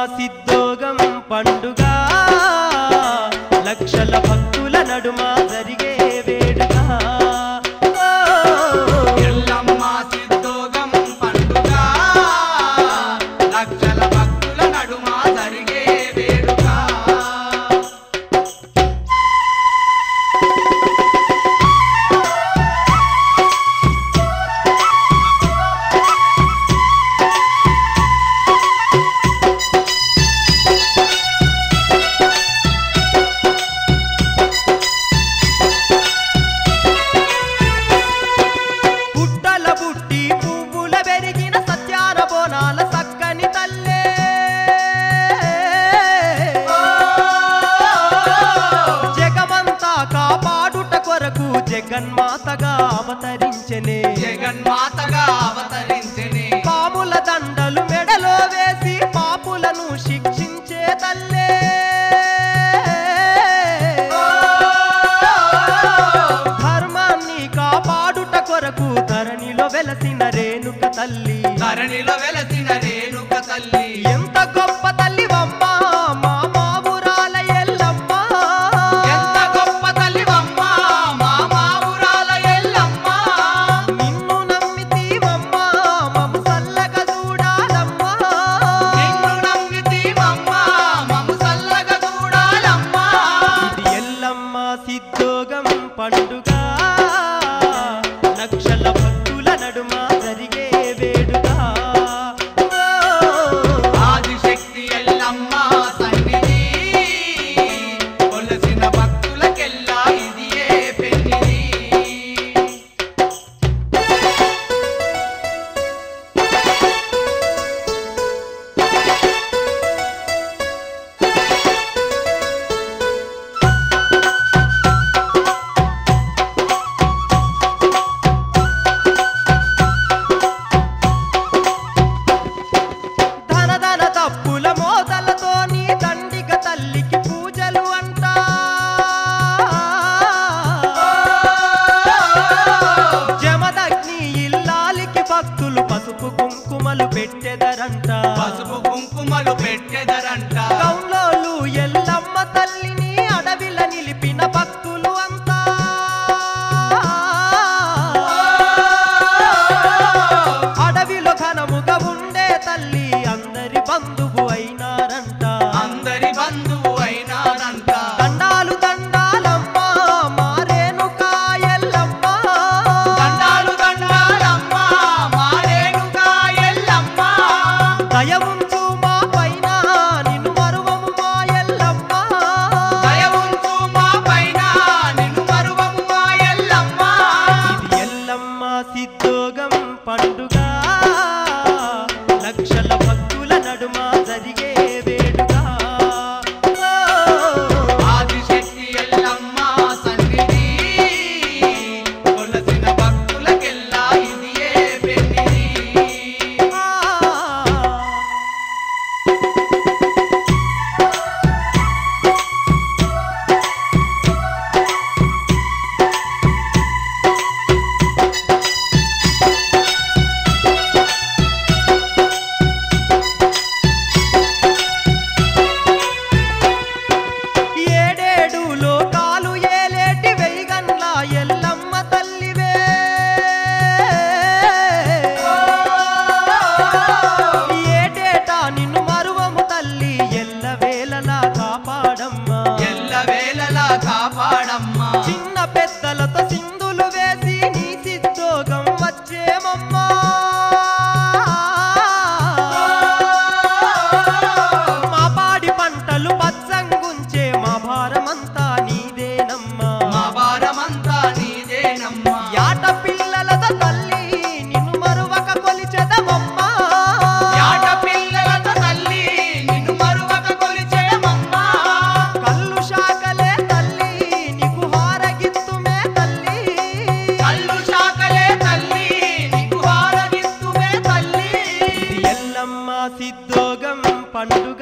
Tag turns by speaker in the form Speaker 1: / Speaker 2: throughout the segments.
Speaker 1: సిద్ధోగం పండుగ లక్షల భక్తుల నడుమ జరిగే వేడుక ఓ,
Speaker 2: ఎల్లమ్మ సిద్ధోగం పండుగ లక్షల భక్తుల నడుమ జరిగే వేడుక
Speaker 1: పుట్టల బుట్టి పువ్వుల పెరిగిన సత్యాన బోనాల సక్కని తల్లే జగమంతా కాపాడుట కొరకు జగన్మాతగా అవతరించెనే
Speaker 2: జగన్మాతగా అవతరించెనే
Speaker 1: పాముల దండలు మెడలో వేసి పాపులను శిక్షించే తల్లే ధర్మాన్ని కాపాడుట కొరకు ధరణిలో వెలసిన రేణుక తల్లి
Speaker 2: ధరణిలో వెలసిన రేణుక తల్లి
Speaker 1: ఎంత గొప్ప తల్లివమ్మ మా మావురాల ఎల్లమ్మ
Speaker 2: ఎంత గొప్ప తల్లివమ్మ మా మావురాల ఎల్లమ్మ
Speaker 1: నిన్ను నమ్మితీవమ్మ మమ్ము చల్లగా చూడాలమ్మా
Speaker 2: నిన్ను నమ్మితీవమ్మ మమ్ము చల్లగా చూడాలమ్మా
Speaker 1: ఇది ఎల్లమ్మ సిద్ధోగం పండుగ లక్షల భక్తుల నడుమ జరిగే వేడుక ఓ,
Speaker 2: ఆదిశక్తి ఎల్లమ్మ సన్నిధి కొలసిన భక్తులకెల్లా ఇది ఏ పెన్నిది
Speaker 1: ధన ధన తప్పుల మోతలతో నీ దండిక తల్లికి పూజలు అంట జమదగ్ని ఇల్లాలికి భక్తులు పసుపు కుంకుమలు పెట్టెదరంట
Speaker 2: పసుపు కుంకుమలు పెట్టెదరంట
Speaker 1: కౌలోలు ఎల్లమ్మ తల్లిని అడవిల నిలిపిన భక్తులు అంతా అడవిలో ఘనముగా ఉండే తల్లి అందరి బంధువు అయినారంట
Speaker 2: అందరి బంధువు అయినాడంట
Speaker 1: దండాలు దండాలమ్మ మారేనుక ఎల్లమ్మ
Speaker 2: దండాలు దండాలమ్మ మారేనుగా ఎల్లమ్మ
Speaker 1: దయవుంచు మా పైన నిన్ను మరువము మా ఎల్లమ్మ
Speaker 2: దయవుంచు మా పైన నిన్ను మరువము మా ఎల్లమ్మ
Speaker 1: ఇది ఎల్లమ్మ సిద్ధోగం పండుగ లక్షల భక్తుల నడుమ జరిగే వేడుక ఓ,
Speaker 2: ఆదిశక్తి ఎల్లమ్మ సన్నిధి కొలసిన భక్తులకెల్లా ఇది ఏ పెన్నిది
Speaker 1: ఆ. ఏడేడు లోకాలు ఏలేటి వెయ్యగన్ల ఎల్లమ్మ తల్లివే ఏటేటా నిన్ను మరువము తల్లి ఎల్లవేళలా కాపాడమ్మా
Speaker 2: ఎల్లవేళలా కాపాడమ్మా
Speaker 1: చిన్న పెద్దలతో సింధులు వేసి నీ సిద్ధోగం వచ్చేమమ్మా మా పాడి పంటలు పచ్చంగుంచే మా భారమంతా నీదేనమ్మా
Speaker 2: మా భారమంతా నీదేనమ్మా
Speaker 1: యాట పిల్లలతో తల్లి నిన్ను మరువక కొలిచెదమమ్మా
Speaker 2: యాట పిల్లలతో తల్లి నిన్ను మరువక కొలిచేమమ్మా
Speaker 1: కళ్ళు శాకలే తల్లి నీకు హారగిత్తుమే తల్లి
Speaker 2: కళ్ళు శాకలే తల్లి నీకు హారగిస్తుమే తల్లి
Speaker 1: ఇది ఎల్లమ్మ సిద్ధోగం పండుగ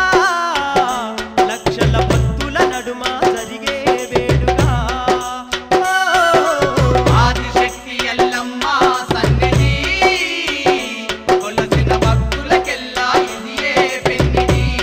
Speaker 1: లక్షల భక్తుల నడుమ జరిగే వేడుక ఓ,
Speaker 2: ఆదిశక్తి ఎల్లమ్మ సన్నిధి కొలసిన భక్తులకెల్లా ఇది ఏ పెన్నిది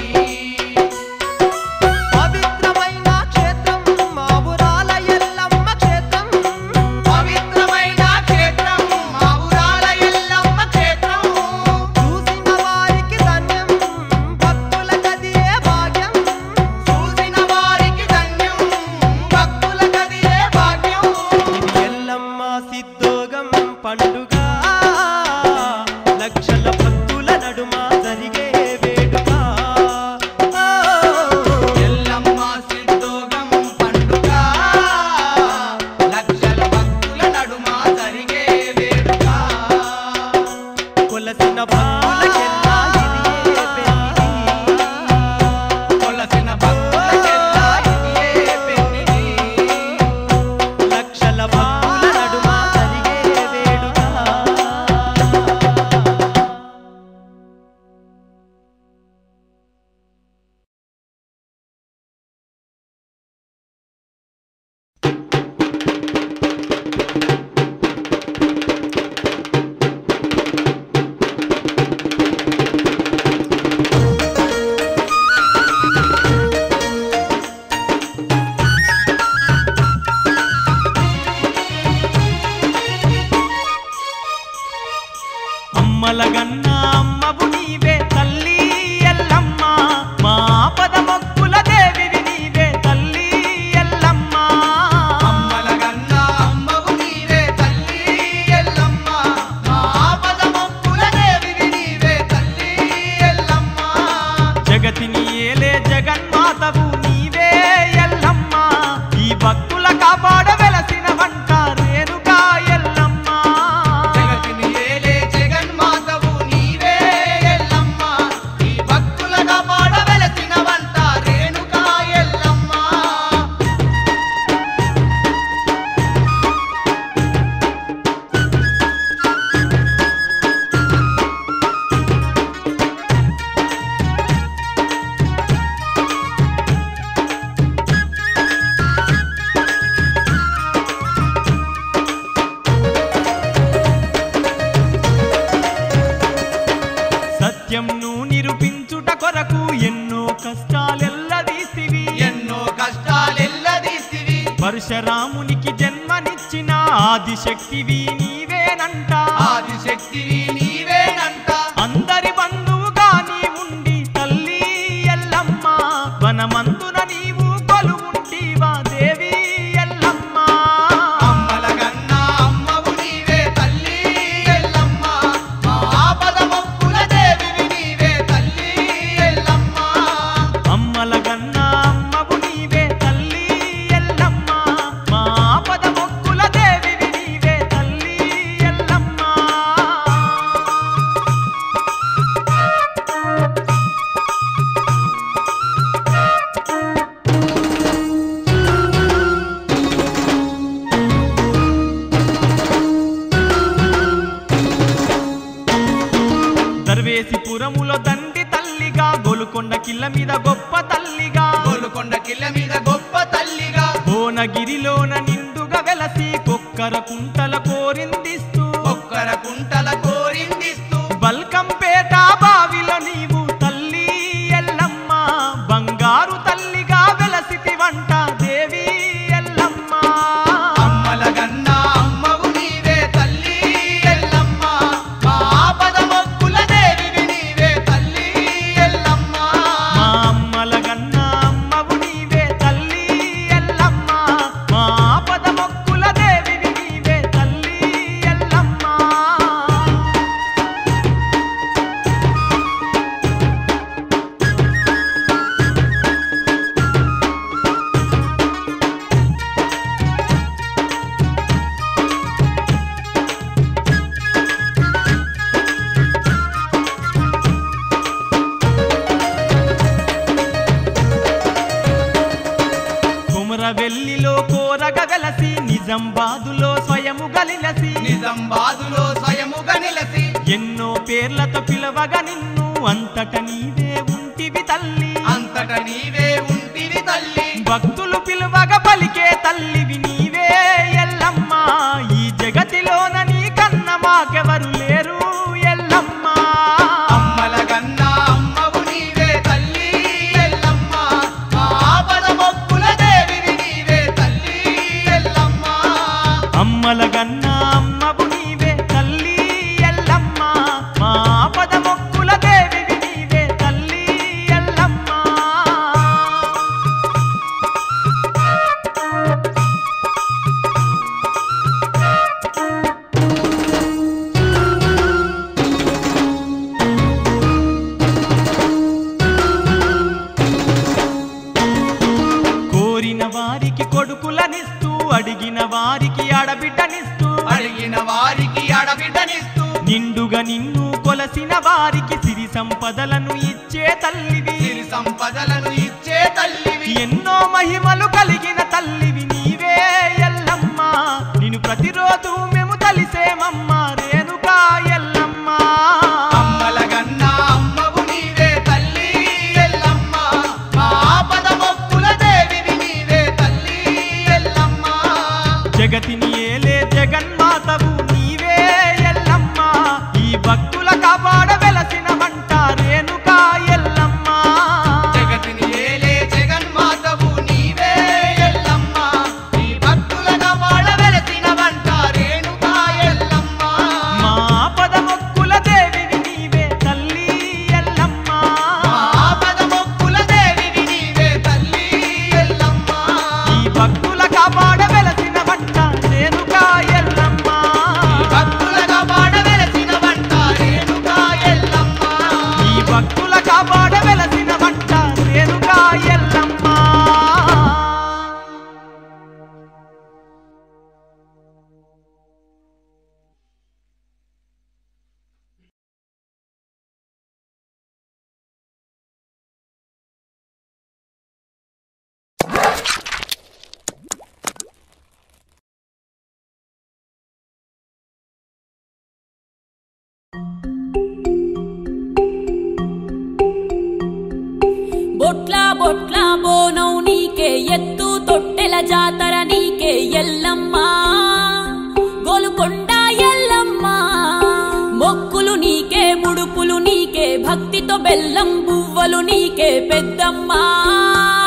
Speaker 1: జగన్మాతవు నీవే ఎల్లమ్మ ఈ భక్తుల కాపాడ వెలసిన వంట రేణుకా ఎల్లమ్మ
Speaker 2: జగతిని ఏలే జగన్మాతవు నీవే ఎల్లమ్మ ఈ భక్తులగా పాడవలసిన వంట రేణుకా ఎల్లమ్మ
Speaker 1: సత్యంను నిరూపించుట కొరకు ఎన్నో కష్టాలెల్లదీసివి
Speaker 2: ఎన్నో కష్టాలెల్లదీసివి
Speaker 1: పరశురామునికి జన్మనిచ్చిన ఆదిశక్తివి నీవేనంట
Speaker 2: ఆదిశక్తివి నీవేనంట
Speaker 1: అందరి బంధువుగా నీ ఉండి తల్లి ఎల్లమ్మ వనమందున నీవు కొలువుంటివా దేవి ఎల్లమ్మ
Speaker 2: అమ్మల గన్నా అమ్మవు నీవే తల్లి ఎల్లమ్మ మా ఆపద మొక్కుల దేవివి నీవే తల్లి ఎల్లమ్మ
Speaker 1: అమ్మల గన్నా అమ్మవు నీవే తల్లి ఎల్లమ్మ మా పద మొక్కుల దేవివి నీవే తల్లి ఎల్లమ్మ దర్వేసిపురములో దండి తల్లిగా గోలుకొండ కిల్ల మీద గొప్ప తల్లిగా
Speaker 2: గోలుకొండ కిల్ల మీద గొప్ప తల్లిగా
Speaker 1: భువనగిరిలోన నిండుగా వెలసి కొక్కర కుంటల కోరిందిస్తూ
Speaker 2: ఒక్కర కుంటల కోరిందిస్తూ
Speaker 1: బల్కంపేట బావిలో నీవు తల్లి ఎల్లమ్మ బంగారు తల్లిగా వెలసితి వంట దేవి ఎల్లమ్మ
Speaker 2: అమ్మల గన్నా అమ్మవు నీవే తల్లి ఎల్లమ్మ మా ఆపద మొక్కుల దేవివి నీవే తల్లి ఎల్లమ్మ
Speaker 1: మా అమ్మల గన్నా అమ్మవు నీవే తల్లి ఎల్లమ్మ మా పద మొక్కుల దేవివి నీవే తల్లి ఎల్లమ్మ కుమరవెల్లిలో కోరగ వెలసి నిజంబాదులో స్వయము గలిలసి
Speaker 2: నిజంబాదులో స్వయముగా నిలసి
Speaker 1: ఎన్నో పేర్లతో పిలవగా నిన్ను అంతట నీవే ఉంటివి తల్లి
Speaker 2: అంతట నీవే ఉంటివి తల్లి
Speaker 1: భక్తులు పిలువగా పలికే తల్లివి నీవే ఎల్లమ్మ ఈ జగతిలోన నీ కన్న మాకెవరు లేరు ఎల్లమ్మ
Speaker 2: అమ్మల గన్నా అమ్మవు నీవే తల్లి ఎల్లమ్మ మా ఆపద మొక్కుల దేవివి నీవే తల్లి ఎల్లమ్మ
Speaker 1: అమ్మల గన్నా అమ్మవు నీవే తల్లి ఎల్లమ్మ మా పద మొక్కుల దేవివి నీవే తల్లి ఎల్లమ్మ కోరిన వారికి కొడుకులనిస్తూ అడిగిన వారికి ఆడబిడ్డనిస్తూ
Speaker 2: అడిగిన వారికి అడబిడ్డనిస్తూ
Speaker 1: నిండుగా నిన్ను కొలసిన వారికి సిరి సంపదలను ఇచ్చే తల్లివి
Speaker 2: సిరి సంపదలను ఇచ్చే తల్లివి
Speaker 1: ఎన్నో మహిమలు కలిగిన తల్లివి నీవే ఎల్లమ్మ నిన్ను ప్రతిరోజు మేము తలిసేమమ్మ రేణుకా ఎల్లమ్మ
Speaker 2: అమ్మల గన్నా అమ్మవు నీవే తల్లి ఎల్లమ్మ మా ఆపద మొక్కుల దేవివి నీవే తల్లి ఎల్లమ్మ
Speaker 1: జగతిని ఏలే జగన్మాతవు నీవే ఎల్లమ్మ ఈ భక్తుల కాపాడ వెలసిన వంట రేణుకా ఎల్లమ్మ
Speaker 2: జగతిని ఏలే జగన్మాతవు నీవే ఎల్లమ్మ నీ భక్తులగా వాడవెలసిన వంట రేణుకా ఎల్లమ్మ
Speaker 1: మా పద మొక్కుల దేవివి నీవే తల్లి ఎల్లమ్మ
Speaker 2: మా ఆపద మొక్కుల దేవివి నీవే తల్లి ఎల్లమ్మ
Speaker 1: ఈ భక్తుల కాపాడ వెలసిన వంట రేణుకా ఎల్లమ్మ
Speaker 2: నీ భక్తులగా వాడవెలసిన వంట రేణుకా ఎల్లమ్మ
Speaker 1: ఈ భక్తుల కాపాడ వెలసిన వంట రేణుకా
Speaker 2: ఎల్లమ్మ
Speaker 3: బొట్ల బొట్ల బోనం నీకే ఎత్తు తొట్టెల జాతర నీకే ఎల్లమ్మ గోలుకొండ ఎల్లమ్మ మొక్కులు నీకే ముడుపులు నీకే భక్తితో బెల్లం బువ్వలు నీకే పెద్దమ్మ